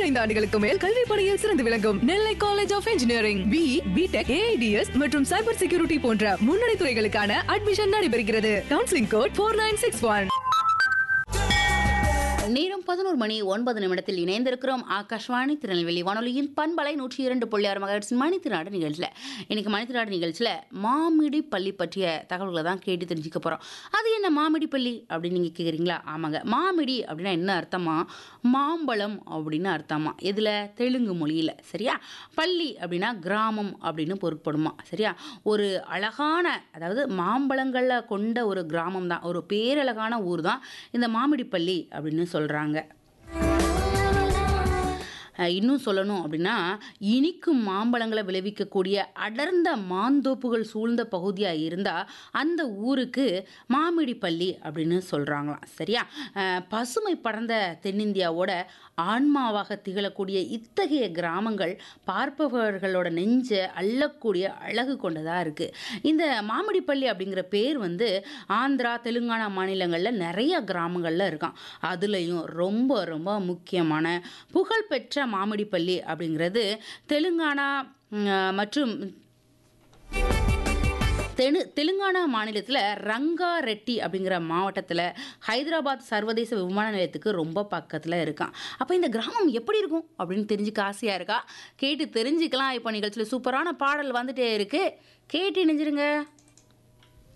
பதினைந்து ஆண்டுகளுக்கு மேல் கல்வி பணியில் சிறந்து விளங்கும் Nellai college of engineering B B Tech AIDS மற்றும் சைபர் செக்யூரிட்டி போன்ற முன்னணி துறைகளுக்கான அட்மிஷன் நடைபெறுகிறது counselling code four nine six one நேரம் பதினோரு மணி ஒன்பது நிமிடத்தில் இணைந்திருக்கிறோம் ஆகாஷ்வாணி திருநெல்வேலி வானொலியின் பண்பலை நூற்றி இரண்டு புள்ளி ஆறு மகர்ஸ் மணித்திராடு நிகழ்ச்சியில் இன்னைக்கு மணித்திராடு நிகழ்ச்சியில் மாமிடி பள்ளி பற்றிய தகவல்களை தான் கேட்டு தெரிஞ்சுக்க போகிறோம் அது என்ன மாமிடி பள்ளி அப்படின்னு நீங்கள் கேட்குறீங்களா ஆமாங்க மாமிடி அப்படின்னா என்ன அர்த்தமா மாம்பழம் அப்படின்னு அர்த்தமா இதில் தெலுங்கு மொழியில் சரியா பள்ளி அப்படின்னா கிராமம் அப்படின்னு பொருட்படுமா சரியா ஒரு அழகான அதாவது மாம்பழங்களை கொண்ட ஒரு கிராமம் தான் ஒரு பேரழகான ஊர் தான் இந்த மாமிடிப்பள்ளி அப்படின்னு சொல்கிறாங்க அஹ் இன்னும் சொல்லணும் அப்படின்னா இனிக்கும் மாம்பழங்களை விளைவிக்கக்கூடிய அடர்ந்த மாந்தோப்புகள் சூழ்ந்த பகுதியாக இருந்தால் அந்த ஊருக்கு மாமிடிப்பள்ளி அப்படின்னு சொல்கிறாங்களாம் சரியா அஹ் பசுமை படர்ந்த தென்னிந்தியாவோட ஆன்மாவாக திகழக்கூடிய இத்தகைய கிராமங்கள் பார்ப்பவர்களோட நெஞ்சை அள்ளக்கூடிய அழகு கொண்டதாக இருக்குது இந்த மாமிடிப்பள்ளி அப்படிங்கிற பேர் வந்து ஆந்திரா தெலுங்கானா மாநிலங்களில் நிறைய கிராமங்களில் இருக்கான் அதுலேயும் ரொம்ப ரொம்ப முக்கியமான புகழ்பெற்ற மாமிடிப்பள்ளி அப்படிங்கிறது தெலுங்கானா ம், மற்றும் தெலு தெலுங்கானா மாநிலத்தில் ரங்காரெட்டி அப்படிங்கிற மாவட்டத்தில் ஹைதராபாத் சர்வதேச விமான நிலையத்துக்கு ரொம்ப பக்கத்தில் இருக்கான் அப்போ இந்த கிராமம் எப்படி இருக்கும் அப்படின்னு தெரிஞ்சுக்க ஆசையாக இருக்கா கேட்டு தெரிஞ்சுக்கலாம் இப்போ நிகழ்ச்சியில் சூப்பரான பாடல் வந்துட்டே இருக்கு கேட்டு இணைஞ்சிருங்க